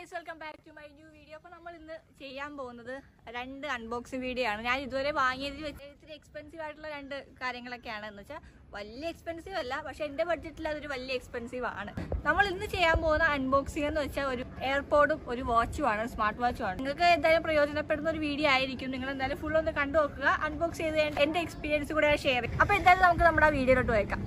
Guys welcome back to my new video അപ്പോൾ നമ്മൾ ഇന്ന് ചെയ്യാൻ പോകുന്നത് രണ്ട് അൺബോക്സിംഗ് വീഡിയോ ആണ് ഞാൻ ഇതുവരെ വാങ്ങിയതിൽ വെച്ച് ഇത്തിരി എക്സ്പെൻസീവ് ആയിട്ടുള്ള രണ്ട് കാര്യങ്ങളൊക്കെയാണ് എന്ന് വെച്ചാൽ വലിയ എക്സ്പെൻസീവ് അല്ല പക്ഷെ എൻ്റെ ബഡ്ജറ്റിൽ അതൊരു വലിയ എക്സ്പെൻസീവ് ആണ് നമ്മൾ ഇന്ന് ചെയ്യാൻ പോകുന്ന അൺബോക്സിംഗ് എന്ന് വെച്ചാൽ ഒരു എയർപോർട്ടും ഒരു വാച്ചുമാണ് സ്മാർട്ട് വാച്ചുമാണ് നിങ്ങൾക്ക് എന്തായാലും പ്രയോജനപ്പെടുന്ന ഒരു വീഡിയോ ആയിരിക്കും നിങ്ങൾ എന്തായാലും ഫുൾ ഒന്ന് കണ്ടു നോക്കുക അൺബോക്സ് ചെയ്ത് കഴിഞ്ഞിട്ട് എൻ്റെ എക്സ്പീരിയൻസ് കൂടെ ഷെയർ ചെയ്യും അപ്പോൾ എന്തായാലും നമുക്ക് നമ്മുടെ വീഡിയോയിലോട്ട് വയ്ക്കാം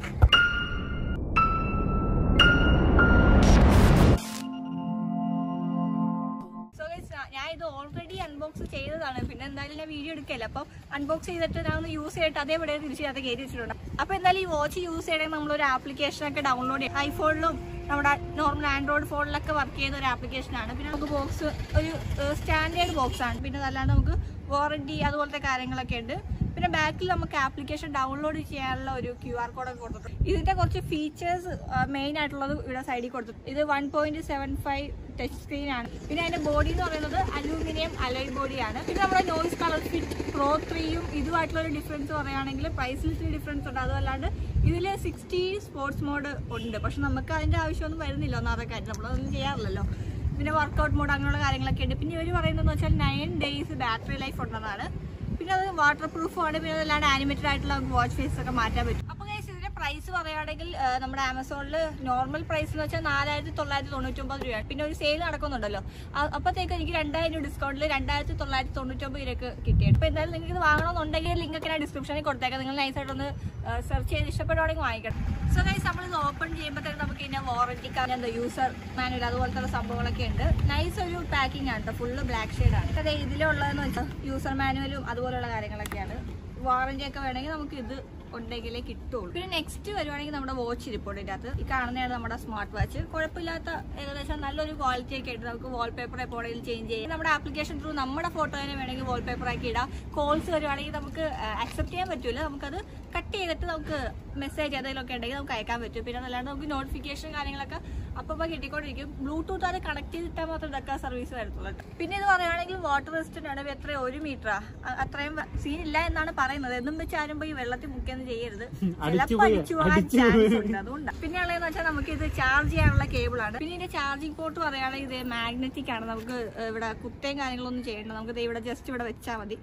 സോ ഗൈസ് ഞാൻ ഇത് ഓൾറെഡി അൺബോക്സ് ചെയ്തതാണ് പിന്നെ എന്തായാലും ഞാൻ വീഡിയോ എടുക്കല്ല അപ്പോൾ അൺബോക്സ് ചെയ്തിട്ട് ഞാൻ ഒന്ന് യൂസ് ചെയ്തിട്ട് അതേപോലെ തിരിച്ച് അത് കയറ്റി വെച്ചിട്ടുണ്ട് അപ്പോൾ എന്തായാലും ഈ വാച്ച് യൂസ് ചെയ്യണമെങ്കിൽ നമ്മളൊരു ആപ്ലിക്കേഷൻ ഒക്കെ ഡൗൺലോഡ് ചെയ്യും ഐഫോണിലും നമ്മുടെ നോർമൽ ആൻഡ്രോയിഡ് ഫോണിലൊക്കെ വർക്ക് ചെയ്യുന്ന ഒരു ആപ്ലിക്കേഷനാണ് പിന്നെ നമുക്ക് ബോക്സ് ഒരു സ്റ്റാൻഡേർഡ് ബോക്സ് ആണ് പിന്നെ അതല്ലാണ്ട് നമുക്ക് വാറണ്ടി അതുപോലത്തെ കാര്യങ്ങളൊക്കെ ഉണ്ട് പിന്നെ ബാക്കിൽ നമുക്ക് ആപ്ലിക്കേഷൻ ഡൗൺലോഡ് ചെയ്യാനുള്ള ഒരു ക്യു ആർ കോഡൊക്കെ കൊടുത്തിട്ടുണ്ട് ഇതിന്റെ കുറച്ച് ഫീച്ചേഴ്സ് മെയിൻ ആയിട്ടുള്ളത് ഇവിടെ സൈഡിൽ കൊടുത്തിട്ടുണ്ട് ഇത് one point seven five touch screen ആണ് പിന്നെ അതിന്റെ ബോഡി എന്ന് പറയുന്നത് അലൂമിനിയം അലോയ് ബോഡിയാണ് പിന്നെ നമ്മുടെ നോയിസ് കളർ ഫിറ്റ് പ്രോ ത്രീയും ഇതുമായിട്ടുള്ള ഒരു ഡിഫറൻസ് പറയുകയാണെങ്കിൽ പ്രൈസിൽ ഇത്തിരി ഡിഫറൻസ് ഉണ്ട് അതുമല്ലാണ്ട് ഇതിൽ സിക്സ്റ്റി സ്പോർട്സ് മോഡ് ഉണ്ട് പക്ഷെ നമുക്ക് അതിന്റെ ആവശ്യമൊന്നും വരുന്നില്ല ഒന്നാമത്തെ കാര്യം നമ്മളതൊന്നും ചെയ്യാറില്ലല്ലോ പിന്നെ വർക്കൗട്ട് മോഡ് അങ്ങനെയുള്ള കാര്യങ്ങളൊക്കെ ഉണ്ട് പിന്നെ ഇവർ പറയുന്നതെന്ന് വെച്ചാൽ നയൻ ഡേയ്സ് ബാറ്ററി ലൈഫ് ഉണ്ടെന്നാണ് പിന്നെ അത് വാട്ടർ പ്രൂഫും ആണ് പിന്നെ അതല്ലാണ്ട് ആനിമേറ്റഡ് ആയിട്ടുള്ള നമുക്ക് വാച്ച് ഫേസ് ഒക്കെ മാറ്റാൻ പറ്റും അപ്പോൾ ഗൈസ് ഇതിന്റെ പ്രൈസ് പറയുകയാണെങ്കിൽ ആ, നമ്മുടെ ആമസോണിൽ നോർമൽ പ്രൈസ് എന്ന് വെച്ചാൽ നാലായിരത്തി തൊള്ളായിരത്തി തൊണ്ണൂറ്റൊമ്പത് രൂപയാണ് പിന്നെ ഒരു സെയിൽ നടക്കുന്നുണ്ടല്ലോ ആ- അപ്പോഴത്തേക്ക് എനിക്ക് രണ്ടായിരം രൂപ ഡിസ്കൗണ്ടിൽ രണ്ടായിരത്തി തൊള്ളായിരത്തി തൊണ്ണൂറ്റൊമ്പത് രൂപയ്ക്ക് കിട്ടിയിട്ട് അപ്പോൾ എന്തായാലും നിങ്ങൾക്ക് ഇത് വാങ്ങണമെന്നുണ്ടെങ്കിൽ ലിങ്ക് ഒക്കെ ഞാൻ ഡിസ്ക്രിപ്ഷനിൽ കൊടുത്തേക്കാം നിങ്ങൾ നൈസായിട്ടൊന്ന് സെർച്ച് ചെയ്ത് ഇഷ്ടപ്പെടുവാണെങ്കിൽ വാങ്ങിക്കണം സോ ഗൈസ് നമ്മൾ ഇത് ഓപ്പൺ ചെയ്യുമ്പോഴത്തേക്ക് നമുക്ക് ഇതിന്റെ വാറന്റി കാർഡ് എന്താ യൂസർ മാനുവൽ അതുപോലത്തെ സംഭവങ്ങളൊക്കെ ഉണ്ട് നൈസ് ഒരു പാക്കിംഗ് ആണ് കേട്ടോ ഫുള്ള് ബ്ലാക്ക് ഷെയ്ഡ് ആണ് അതെ ഇതിലുള്ളതെന്ന് വെച്ചാൽ യൂസർ മാനുവലും അതുപോലുള്ള കാര്യങ്ങളൊക്കെയാണ് വാറന്റി ഒക്കെ വേണമെങ്കിൽ നമുക്ക് ഇത് ഉണ്ടെങ്കിലേ കിട്ടുള്ളൂ പിന്നെ നെക്സ്റ്റ് വരുവാണെങ്കിൽ നമ്മുടെ വാച്ച് ഇരിപ്പുണ്ട് ഇതിനകത്ത് ഈ കാണുന്നതാണ് നമ്മുടെ സ്മാർട്ട് വാച്ച് കുഴപ്പമില്ലാത്ത ഏകദേശം നല്ലൊരു ക്വാളിറ്റി ഒക്കെ ആയിട്ട് നമുക്ക് വാൾപേപ്പർ എപ്പോഴെങ്കിലും ചേഞ്ച് ചെയ്യാം നമ്മുടെ ആപ്ലിക്കേഷൻ ത്രൂ നമ്മുടെ ഫോട്ടോ തന്നെ വേണമെങ്കിൽ വാൾപേപ്പർ ആക്കി ഇടാം കോൾസ് വരുവാണെങ്കിൽ നമുക്ക് അക്സെപ്റ്റ് ചെയ്യാൻ പറ്റൂല നമുക്കത് കട്ട് ചെയ്തിട്ട് നമുക്ക് മെസ്സേജ് എന്തെങ്കിലുമൊക്കെ ഉണ്ടെങ്കിൽ നമുക്ക് അയക്കാൻ പറ്റും പിന്നെ അതല്ലാണ്ട് നമുക്ക് നോട്ടിഫിക്കേഷൻ കാര്യങ്ങളൊക്കെ അപ്പോൾ കിട്ടിക്കൊണ്ടിരിക്കും ബ്ലൂടൂത്ത് അത് കണക്ട് ചെയ്തിട്ടാൽ മാത്രം ഇതൊക്കെ സർവീസ് വരത്തുള്ളൂ കേട്ടോ. പിന്നെ ഇത് പറയുകയാണെങ്കിൽ വാട്ടർ റെസിസ്റ്റന്റ് ആണ് എത്ര ഒരു മീറ്ററാ അത്രയും സീൻ ഇല്ല എന്നാണ് പറയുന്നത് എന്നും വെച്ച് ആരും പോയി വെള്ളത്തിൽ മുക്കിയൊന്നും ചെയ്യരുത് ചിലപ്പോൾ അടിച്ചു പോകാൻ ചാൻസ് ഉണ്ട് അതുകൊണ്ടാണ് പിന്നെ ഉള്ളതെന്ന് വെച്ചാൽ നമുക്ക് ഇത് ചാർജ് ചെയ്യാനുള്ള കേബിൾ ആണ് പിന്നെ ഇതിന്റെ ചാർജിങ് പോർട്ട് പറയുകയാണെങ്കിൽ ഇത് മാഗ്നറ്റിക് ആണ് നമുക്ക് ഏഹ്, ഇവിടെ കുത്തയും കാര്യങ്ങളൊന്നും ചെയ്യേണ്ട നമുക്ക് ദേ ഇവിടെ ജസ്റ്റ് ഇവിടെ വെച്ചാൽ മതി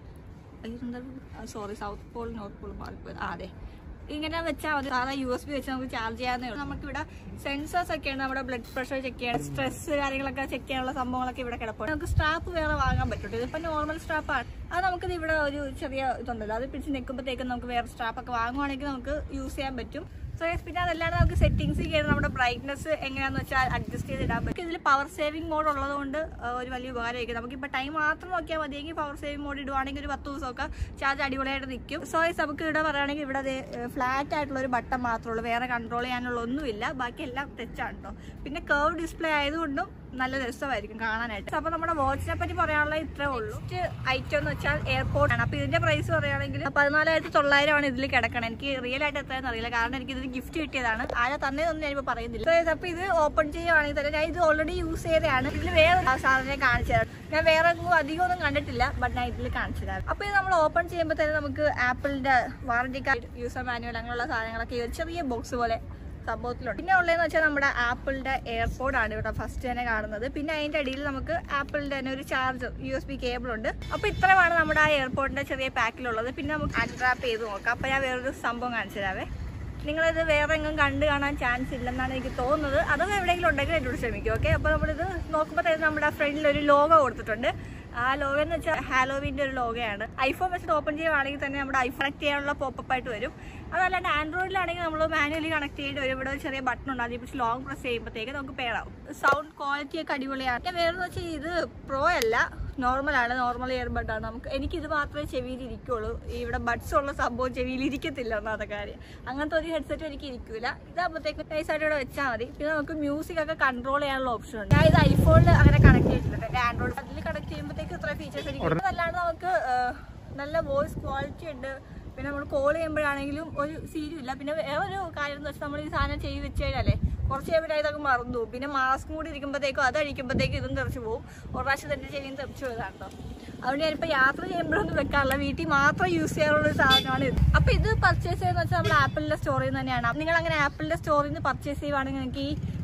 sorry south pole north pole മാറിപ്പോയത് ആ അതെ ഇങ്ങനെ വെച്ചാൽ മതി സാധാ യു എസ് ബി വെച്ച് നമുക്ക് ചാർജ് ചെയ്യാവുന്നേ ഉള്ളൂ നമുക്കിവിടെ സെൻസേഴ്സ് ഒക്കെയാണ് നമ്മുടെ ബ്ലഡ് പ്രഷർ ചെക്ക് ചെയ്യാൻ സ്ട്രെസ് കാര്യങ്ങളൊക്കെ ചെക്ക് ചെയ്യാനുള്ള സംഭവങ്ങളൊക്കെ ഇവിടെ കിടപ്പുണ്ട് നമുക്ക് സ്ട്രാപ്പ് വേറെ വാങ്ങാൻ പറ്റും ഇതിപ്പോ നോർമൽ സ്ട്രാപ്പാണ് അത് നമുക്കിത് ഇവിടെ ഒരു ചെറിയ ഇതുണ്ടല്ലോ അത് പിടിച്ച് നിൽക്കുമ്പോഴത്തേക്കും നമുക്ക് വേറെ സ്ട്രാപ്പ് ഒക്കെ വാങ്ങുവാണെങ്കിൽ നമുക്ക് യൂസ് ചെയ്യാൻ പറ്റും സോ പിന്നെ അതല്ലാണ്ട് നമുക്ക് സെറ്റിംഗ്സ് കയറി നമ്മുടെ ബ്രൈറ്റ്നസ് എങ്ങനെയാന്ന് വെച്ചാൽ അഡ്ജസ്റ്റ് ചെയ്ത് ഇടാൻ പറ്റും ഇതിൽ പവർ സേവിംഗ് മോഡ് ഉള്ളതുകൊണ്ട് ആ, ഒരു വലിയ ഉപകാരമായിരിക്കും നമുക്കിപ്പോൾ ടൈം മാത്രം നോക്കിയാൽ മതിയെങ്കിൽ പവർ സേവിംഗ് മോഡ് ഇടുവാണെങ്കിൽ ഒരു പത്ത് ദിവസമൊക്കെ ചാർജ് അടിപൊളിയായിട്ട് നിൽക്കും സോ നമുക്ക് ഇവിടെ പറയുകയാണെങ്കിൽ ഇവിടെ ഫ്ലാറ്റ് ആയിട്ടുള്ള ഒരു ബട്ടൺ മാത്രമേ ഉള്ളൂ വേറെ കൺട്രോൾ ചെയ്യാനുള്ള ഒന്നുമില്ല ബാക്കി എല്ലാം ടച്ചാണ് കേട്ടോ പിന്നെ കർവ് ഡിസ്പ്ലേ ആയതുകൊണ്ടും നല്ല രസമായിരിക്കും കാണാനായിട്ട് അപ്പൊ നമ്മുടെ വാച്ചിനെ പറ്റി പറയാനുള്ള ഇത്രേ ഉള്ളൂ ഐറ്റം എന്ന് വെച്ചാൽ എയർപോർട്ട് ആണ് അപ്പൊ ഇതിന്റെ പ്രൈസ് പറയുകയാണെങ്കിൽ പതിനാലായിരത്തി തൊള്ളായിരം ആണ് ഇതിൽ കിടക്കണം എനിക്ക് റിയൽ ആയിട്ട് എത്രയെന്ന് അറിയില്ല കാരണം എനിക്ക് ഇതിന് ഗിഫ്റ്റ് കിട്ടിയതാണ് ആരെ തന്നേതൊന്നും ഞാനിപ്പോ പറയുന്നില്ല So, അപ്പൊ ഇത് ഓപ്പൺ ചെയ്യുവാണെങ്കിൽ തന്നെ ഞാൻ ഇത് ഓൾറെഡി യൂസ് ചെയ്തതാണ് ഇതിൽ വേറെ സാധനം കാണിച്ചു തരാം ഞാൻ വേറെ ഒന്നും അധികം ഒന്നും കണ്ടിട്ടില്ല ബട്ട് ഞാൻ ഇതിൽ കാണിച്ചു തരാം അപ്പൊ ഇത് നമ്മൾ ഓപ്പൺ ചെയ്യുമ്പോൾ തന്നെ നമുക്ക് ആപ്പിളിന്റെ വാറന്റി കാർഡ് യൂസർ മാനുവൽ അങ്ങനെയുള്ള സാധനങ്ങളൊക്കെ ഈ ഒരു ചെറിയ ബോക്സ് പോലെ സംഭവത്തിലുണ്ട് പിന്നെ ഉള്ളതെന്ന് വെച്ചാൽ നമ്മുടെ ആപ്പിളിന്റെ എയർപോർട്ട് ആണ് ഇവിടെ ഫസ്റ്റ് തന്നെ കാണുന്നത് പിന്നെ അതിന്റെ അടിയിൽ നമുക്ക് ആപ്പിളിന്റെ തന്നെ ഒരു charger U S B cable ഉണ്ട് അപ്പൊ ഇത്രയുമാണ് നമ്മുടെ ആ എയർപോർട്ടിന്റെ ചെറിയ പാക്കിലുള്ളത് പിന്നെ നമുക്ക് അൺട്രാപ്പ് ചെയ്ത് നോക്കാം അപ്പൊ ഞാൻ വേറൊരു സംഭവം കാണിച്ചു തരാവേ നിങ്ങളിത് വേറെ എങ്ങും കണ്ടു കാണാൻ ചാൻസ് ഇല്ലെന്നാണ് എനിക്ക് തോന്നുന്നത് അതൊക്കെ എവിടെയെങ്കിലും ഉണ്ടെങ്കിൽ എന്നോട് ക്ഷമിക്കും ഓക്കെ അപ്പോൾ നമ്മളിത് നോക്കുമ്പോൾ തന്നെ നമ്മുടെ ഫ്രണ്ടിൽ ഒരു ലോഗോ കൊടുത്തിട്ടുണ്ട് ആ ലോഗോ എന്ന് വെച്ചാൽ ഹാലോവിൻ്റെ ഒരു ലോഗോയാണ് ഐഫോൺ വെച്ചിട്ട് ഓപ്പൺ ചെയ്യുവാണെങ്കിൽ തന്നെ നമ്മുടെ ഐഫോൺ കണക്ട് ചെയ്യാനുള്ള പോപ്പപ്പ് ആയിട്ട് വരും അതല്ലാണ്ട് ആൻഡ്രോയിഡിലാണെങ്കിൽ നമ്മൾ മാനുവലി കണക്ട് ചെയ്യേണ്ടി വരും ഇവിടെ ഒരു ചെറിയ ബട്ടൺ ഉണ്ട് അതിൽ പിടിച്ച് ലോങ് പ്രസ് ചെയ്യുമ്പോഴത്തേക്ക് നമുക്ക് പേരാവും സൗണ്ട് ക്വാളിറ്റി ഒക്കെ അടിപൊളിയാണ് പിന്നെ വേറെ വെച്ചാൽ ഇത് പ്രോ അല്ല നോർമൽ ആണ് നോർമൽ ഇയർബഡ് ആണ് നമുക്ക് എനിക്ക് ഇത് മാത്രമേ ചെവിയിൽ ഇരിക്കുള്ളൂ ഈ ഇവിടെ ബഡ്സ് ഉള്ള സംഭവം ചെവിയിൽ ഇരിക്കത്തില്ല ഒന്നാമത്തെ കാര്യം അങ്ങനത്തെ ഒരു ഹെഡ്സെറ്റ് എനിക്ക് ഇരിക്കൂല ഇതാകുമ്പോഴത്തേക്ക് നൈസായിട്ട് ഇവിടെ വെച്ചാൽ മതി പിന്നെ നമുക്ക് മ്യൂസിക് ഒക്കെ കൺട്രോൾ ചെയ്യാനുള്ള ഓപ്ഷൻ ഉണ്ട് ഞാൻ ഇത് ഐഫോണിൽ അങ്ങനെ കണക്ട് ചെയ്തിട്ടുണ്ട് ആൻഡ്രോയിഡ് അതിൽ കണക്ട് ചെയ്യുമ്പോഴത്തേക്ക് ഇത്ര ഫീച്ചേഴ്സ് എനിക്ക് അതല്ലാണ്ട് നമുക്ക് ആ, നല്ല വോയിസ് ക്വാളിറ്റി ഉണ്ട് പിന്നെ നമ്മൾ കോൾ ചെയ്യുമ്പോഴാണെങ്കിലും ഒരു സീരിയും ഇല്ല പിന്നെ വേറെ ഒരു കാര്യം എന്ന് വെച്ചാൽ നമ്മൾ ഈ സാധനം ചെയ്ത് വെച്ച് കഴിഞ്ഞാലേ കുറച്ച് കഴിയുമ്പോൾ ഇതൊക്കെ മറന്നു പോകും പിന്നെ മാസ്ക് കൂടി ഇരിക്കുമ്പോഴത്തേക്കും അത് അഴിക്കുമ്പോഴത്തേക്കും ഇതും തെറിച്ച് പോകും ഒരു പ്രാവശ്യം തന്നെ ചെവിയും തെറിച്ചു പോയതാണ് കേട്ടോ അതുകൊണ്ട് ഞാനിപ്പോൾ യാത്ര ചെയ്യുമ്പോഴൊന്നും വെക്കാറില്ല വീട്ടിൽ മാത്രം യൂസ് ചെയ്യാറുള്ള ഒരു സാധനമാണ് ഇത് അപ്പോൾ ഇത് പർച്ചേസ് ചെയ്യുന്ന വെച്ചാൽ നമ്മൾ ആപ്പിളിൻ്റെ സ്റ്റോറിൽ നിന്ന് തന്നെയാണ് നിങ്ങൾ അങ്ങനെ ആപ്പിളിൻ്റെ സ്റ്റോറിൽ നിന്ന് പർച്ചേസ് ചെയ്യുവാണെങ്കിൽ നിങ്ങൾക്ക് ഈ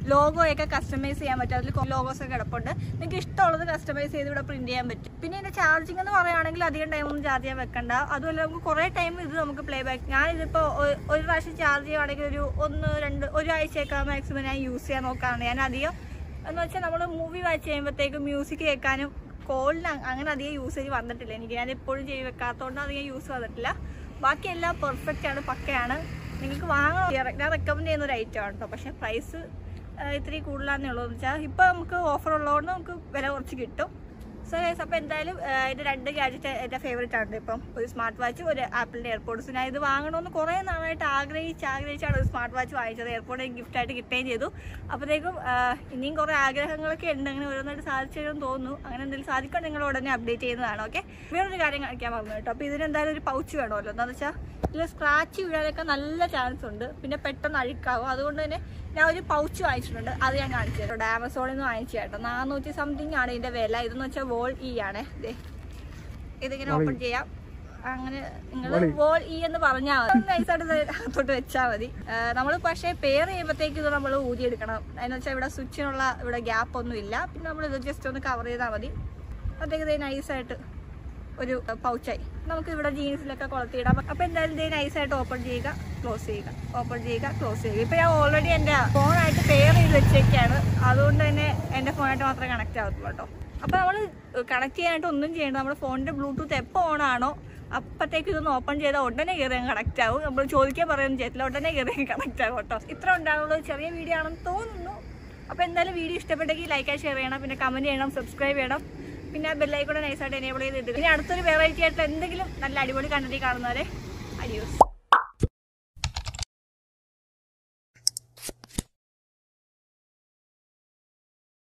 ലോഗോ ഒക്കെ കസ്റ്റമൈസ് ചെയ്യാൻ പറ്റും അതിൽ ലോഗോസ് ഒക്കെ കിടപ്പുണ്ട് നിങ്ങൾക്ക് ഇഷ്ടമുള്ളത് കസ്റ്റമൈസ് ചെയ്ത് ഇവിടെ പ്രിന്റ് ചെയ്യാൻ പറ്റും പിന്നെ ഇതിന്റെ ചാർജിങ് എന്ന് പറയുകയാണെങ്കിൽ അധികം ടൈം ഒന്നും ചാർജ് ചെയ്യാൻ വെക്കണ്ട അതുപോലെ നമുക്ക് കുറേ ടൈം ഇത് നമുക്ക് പ്ലേ ബാക്ക് ഞാൻ ഇതിപ്പോൾ ഒരു പ്രാവശ്യം ചാർജ് ചെയ്യുവാണെങ്കിൽ ഒരു ഒന്ന് രണ്ട് ഒരാഴ്ചയൊക്കെ മാക്സിമം ഞാൻ യൂസ് ചെയ്യാൻ നോക്കാറുണ്ട് ഞാൻ അധികം എന്ന് വെച്ചാൽ നമ്മൾ മൂവി വാച്ച് ചെയ്യുമ്പോഴത്തേക്കും മ്യൂസിക് കേൾക്കാനും കോളിന് അങ്ങനെ അധികം യൂസേജ് വന്നിട്ടില്ല എനിക്ക് ഞാൻ എപ്പോഴും ചെയ്ത് വെക്കാത്തതുകൊണ്ട് അധികം യൂസ് വന്നിട്ടില്ല ബാക്കിയെല്ലാം പെർഫെക്റ്റ് ആണ് പക്കയാണ് നിങ്ങൾക്ക് വാങ്ങണം ഞാൻ റെക്കമെൻഡ് ചെയ്യുന്ന ഒരു ഐറ്റം ആണ് കേട്ടോ പക്ഷേ പ്രൈസ് ഇത്തിരി കൂടുതലാന്നേ ഉള്ളൂ എന്ന് വെച്ചാൽ ഇപ്പോൾ നമുക്ക് ഓഫർ ഉള്ളതുകൊണ്ട് നമുക്ക് വില കുറച്ച് കിട്ടും സോ ഗൈസ് അപ്പോൾ എന്തായാലും ആ, ഇത് രണ്ട് ഗാഡ്ജറ്റ് എൻ്റെ ഫേവറേറ്റ് ആണ് ഇപ്പം ഒരു സ്മാർട്ട് വാച്ച് ഒരു ആപ്പിളിൻ്റെ എയർപോർട്സ് ഞാൻ ഇത് വാങ്ങണമെന്ന് കുറേ നാളായിട്ട് ആഗ്രഹിച്ച് ആഗ്രഹിച്ചാണ് ഒരു സ്മാർട്ട് വാച്ച് വാങ്ങിച്ചത് എയർപോർട്ടിൽ ഗിഫ്റ്റായിട്ട് കിട്ടുകയും ചെയ്തു അപ്പോഴത്തേക്കും ആ, ഇനിയും കുറേ ആഗ്രഹങ്ങളൊക്കെ ഉണ്ട് അങ്ങനെ ഓരോന്നായിട്ട് സാധിച്ചു തരുമെന്ന് തോന്നുന്നു അങ്ങനെ എന്തെങ്കിലും സാധിക്കാൻ നിങ്ങൾ ഉടനെ അപ്ഡേറ്റ് ചെയ്യുന്നതാണ് ഓക്കെ വേറൊരു കാര്യം കാണിക്കാൻ പറഞ്ഞു കേട്ടോ അപ്പോൾ ഇതിന് എന്തായാലും ഒരു പൗച്ച് വേണമല്ലോ എന്താണെന്ന് വെച്ചാൽ ഇതിൽ സ്ക്രാച്ച് വീഴാനൊക്കെ നല്ല ചാൻസ് ഉണ്ട് പിന്നെ പെട്ടെന്ന് അഴുക്കാവും അതുകൊണ്ട് തന്നെ ഞാൻ ഒരു പൗച്ച് വാങ്ങിച്ചിട്ടുണ്ട് അത് ഞാൻ കാണിച്ചു തരാം ആമസോണിൽ നിന്ന് വാങ്ങിച്ചു കേട്ടോ നാനൂറ്റി സംതിങ് ആണ് ഇതിന്റെ വില ഇതെന്ന് വെച്ചാൽ വോൾ ഇ ആണ് ദേ ഇതിങ്ങനെ ഓപ്പൺ ചെയ്യാം അങ്ങനെ നിങ്ങൾ വോൾ ഇ എന്ന് പറഞ്ഞാൽ മതി നൈസായിട്ട് ഇത് അകത്തോട്ട് വെച്ചാൽ മതി നമ്മൾ പക്ഷേ പെയർ ചെയ്യുമ്പോഴത്തേക്ക് ഇത് നമ്മൾ ഊതിയെടുക്കണം എന്ന് വെച്ചാൽ ഇവിടെ സ്വിച്ചിനുള്ള ഇവിടെ ഗ്യാപ്പ് ഒന്നും ഇല്ല പിന്നെ നമ്മൾ ഇത് ജസ്റ്റ് ഒന്ന് കവർ ചെയ്താൽ മതി അപ്പോഴത്തേക്ക് ഇത് നൈസായിട്ട് ഒരു പൗച്ചായി നമുക്ക് ഇവിടെ ജീൻസിലൊക്കെ കൊളത്തിയിടാം അപ്പൊ എന്തായാലും ഇത് നൈസായിട്ട് ഓപ്പൺ ചെയ്യുക ക്ലോസ് ചെയ്യുക ഓപ്പൺ ചെയ്യുക ക്ലോസ് ചെയ്യുക ഇപ്പൊ ഞാൻ ഓൾറെഡി എന്റെ ഫോണായിട്ട് പെയർ ചെയ്ത് വെച്ചേക്കാണ് അതുകൊണ്ട് തന്നെ എന്റെ ഫോണായിട്ട് മാത്രമേ കണക്ട് ആവത്തുള്ളൂ കേട്ടോ അപ്പൊ നമ്മൾ കണക്ട് ചെയ്യാനായിട്ട് ഒന്നും ചെയ്യണ്ട നമ്മുടെ ഫോണിന്റെ ബ്ലൂടൂത്ത് എപ്പോൾ ഓൺ ആണോ അപ്പത്തേക്ക് ഇതൊന്ന് ഓപ്പൺ ചെയ്താൽ ഉടനെ കയറി കണക്ട് ആവും നമ്മൾ ചോദിക്കാൻ പറയുന്ന ചെയ്യത്തില്ല ഉടനെ കയറി കണക്ട് ആവും കേട്ടോ ഇത്ര ഉണ്ടാകുന്നത് ചെറിയ വീഡിയോ ആണെന്ന് തോന്നുന്നു അപ്പോൾ എന്തായാലും വീഡിയോ ഇഷ്ടപ്പെട്ടെങ്കിൽ ലൈക്ക് ആൻഡ് ഷെയർ ചെയ്യണം പിന്നെ കമന്റ് ചെയ്യണം സബ്സ്ക്രൈബ് ചെയ്യണം പിന്നെ ബെല്ലൈക്കൂടെ നൈസായിട്ട് എനേബിൾ ചെയ്തിട്ട് പിന്നെ അടുത്തൊരു വെറൈറ്റി ആയിട്ടുള്ള എന്തെങ്കിലും നല്ല അടിപൊളി കണ്ടന്റ് കാണുന്നവരെ അഡിയോസ്